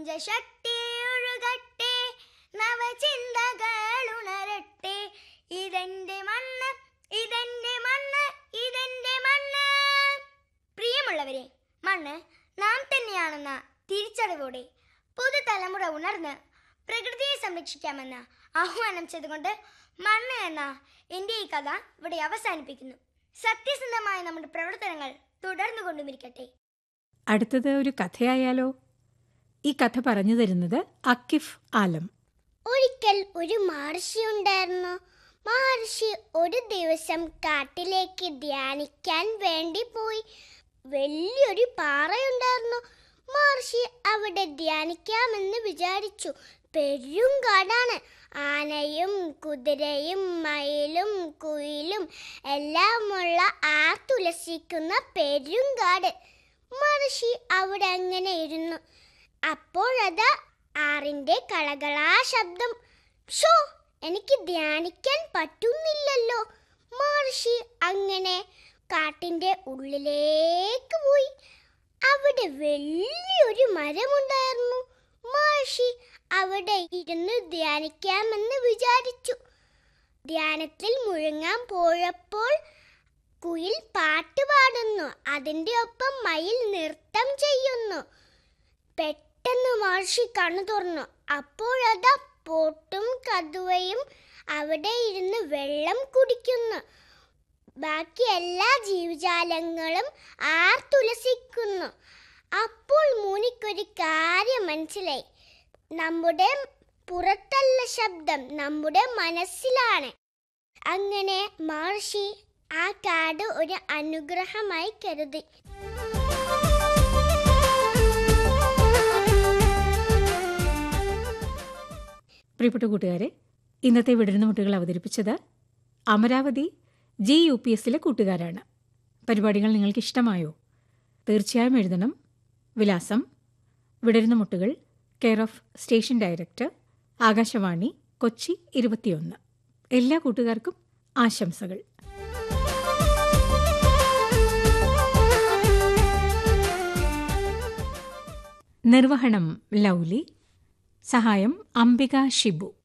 ശക്തി ഒഴുകട്ടെ നവചിന്തകൾ ഉണരട്ടെ ഇതെന്റെ മണ്ണ് ഇതെന്റെ മണ്ണ് ഇതെന്റെ മണ്ണ് പ്രിയമുള്ളവരെ മണ്ണ് നാം തന്നെയാണെന്ന തിരിച്ചറിവോടെ പുതുതലമുറ ഉണർന്ന് പ്രകൃതിയെ സംരക്ഷിക്കാമെന്ന് ആഹ്വാനം ചെയ്തുകൊണ്ട് മണ്ണ് എന്ന എൻ്റെ ഈ കഥ ഇവിടെ അവസാനിപ്പിക്കുന്നു സത്യസന്ധമായ നമ്മുടെ പ്രവർത്തനങ്ങൾ തുടർന്നു കൊണ്ടുമിരിക്കട്ടെ അടുത്തത് ഒരു കഥയായാലോ ഈ കഥ പറഞ്ഞു തരുന്നത് അക്കിഫ് ആലം ഒരിക്കൽ ഒരു മഹർഷി ഉണ്ടായിരുന്നു മഹർഷി ഒരു ദിവസം കാട്ടിലേക്ക് ധ്യാനിക്കാൻ വേണ്ടി പോയി വലിയൊരു പാറയുണ്ടായിരുന്നു മഹർഷി അവിടെ ധ്യാനിക്കാമെന്ന് വിചാരിച്ചു പെരും കാടാണ് ആനയും കുതിരയും മയിലും കുയിലും എല്ലാമുള്ള ആർത്തുലസിക്കുന്ന പെരുങ്കാട് മഹർഷി അവിടെ അങ്ങനെ ഇരുന്നു അപ്പോഴതാ ആറിന്റെ കളകളാ ശബ്ദം ഷോ എനിക്ക് ധ്യാനിക്കാൻ പറ്റുന്നില്ലല്ലോ മഹർഷി അങ്ങനെ കാട്ടിന്റെ ഉള്ളിലേക്ക് പോയി അവിടെ വലിയൊരു മരമുണ്ടായിരുന്നു മഹർഷി അവിടെ ഇരുന്ന് ധ്യാനിക്കാമെന്ന് വിചാരിച്ചു ധ്യാനത്തിൽ മുഴുങ്ങാൻ പോയപ്പോൾ കുയിൽ പാട്ട് പാടുന്നു അതിൻ്റെ ഒപ്പം മയിൽ നൃത്തം ചെയ്യുന്നു പെട്ടെന്ന് മഹർഷി കണ്ണു തുറന്നു അപ്പോഴതാ പോട്ടും കതുവയും അവിടെ ഇരുന്ന് വെള്ളം കുടിക്കുന്നു ബാക്കി എല്ലാ ജീവജാലങ്ങളും ആർത്തുലസിക്കുന്നു അപ്പോൾ മൂനിക്കൊരു കാര്യം മനസ്സിലായി നമ്മുടെ പുറത്തല്ല ശബ്ദം നമ്മുടെ മനസ്സിലാണ് അങ്ങനെ മഹർഷി ആ കാട് ഒരു അനുഗ്രഹമായി കരുതി പ്രിയപ്പെട്ട കൂട്ടുകാരെ ഇന്നത്തെ വിടരുന്ന മുട്ടുകൾ അവതരിപ്പിച്ചത് അമരാവതി ജി യു പി എസിലെ കൂട്ടുകാരാണ് പരിപാടികൾ നിങ്ങൾക്ക് ഇഷ്ടമായോ തീർച്ചയായും എഴുതണം വിലാസം വിടരുന്ന മുട്ടുകൾ care of station director Akashvani Kochi ഇരുപത്തിയൊന്ന് എല്ലാ കൂട്ടുകാർക്കും ആശംസകൾ നിർവഹണം ലൗലി സഹായം അംബിക ഷിബു